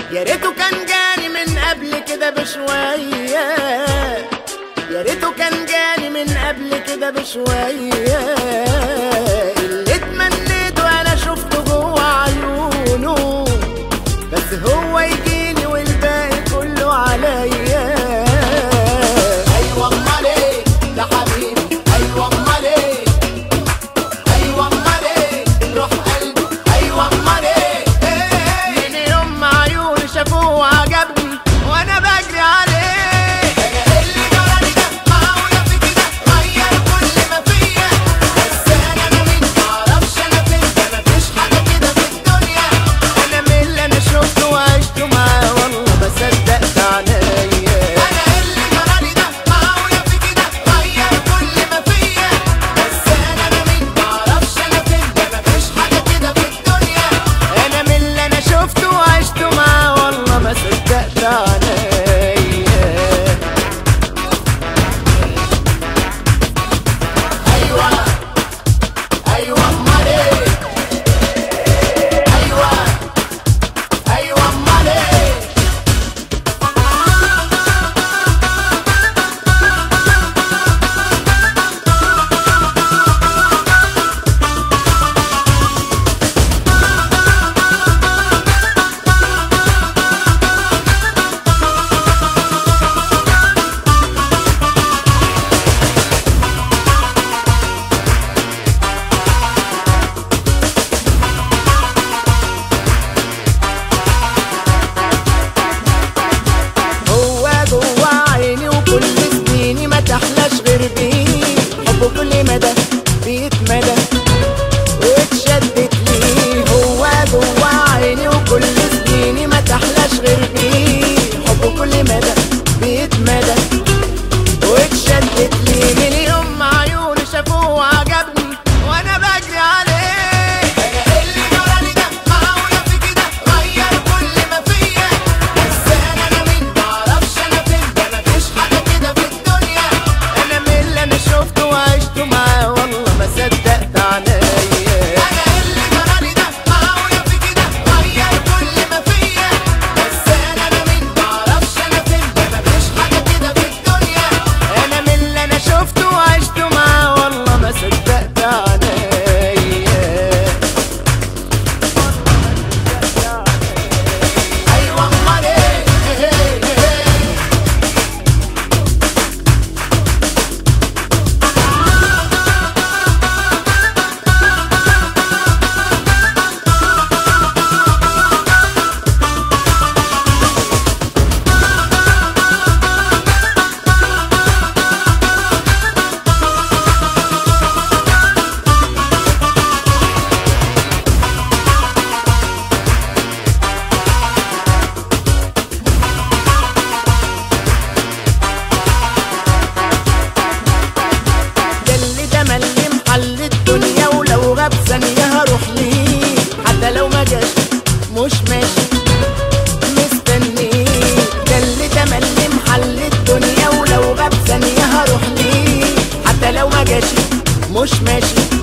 يا ريته كان جاني من قبل كده بشوية يا ريته كان جاني من قبل كده بشوية اللي اتمنيته انا شفته جوه عيونه بس هو يجيني والباقي كله عليا ايوه امال ايه ده حبيبي ايوه امال ايه ايوه امال ايه روح قلبي ايوه امال ايه من يوم ما عيوني شافوه وعجبني وانا بجري عليه انا اللي جرالي ده معقوله في كده غير كل ما فيا بس انا انا مين معرفش انا فين ده مفيش حاجه كده في الدنيا انا من اللي انا شفته وعشته معاه والله ما صدقت عينيا انا اللي جرالي ده معقوله في كده غير كل ما فيا بس انا انا مين معرفش انا فين ده مفيش حاجه كده في الدنيا انا من اللي انا شفته وعشته معاه والله ما صدقت عينيا ايوه ايوه امال ايه ايوه ايوه امال ايه هو جوا عيني وكل سنيني ما تحلاش غير بيه حبه كل مدى بيتمدى واتشدت ليه هو جوا عيني وكل سنيني ما تحلاش غير بيه حبه كل مدى بيتمدى واتشدت ليه من يوم ما عيوني شافوه وعجبني وانا بجري عليه انا اللي جرالي ده معقوله في كده غير كل ما فيا بس انا انا مين معرفش انا فين ده مفيش حاجه كده في الدنيا انا من اللي انا شفته وعشته معاه والله ما صدقت عينيا انا اللي جرالي ده معقوله في كده غير كل ما فيا بس انا انا مين معرفش انا فين ده مفيش حاجه كده في الدنيا انا من اللي انا شفته وعشته معاه والله ما صدقت عينيا ايوه امال ايه ده اللي ده ملي محل الدنيا ولو غاب ثانية هروح ليه حتى لو ما جاش مش ماشي مستنيه ده اللي ده ملي محل الدنيا ولو غاب ثانية هروح ليه حتى لو ما جاش مش ماشي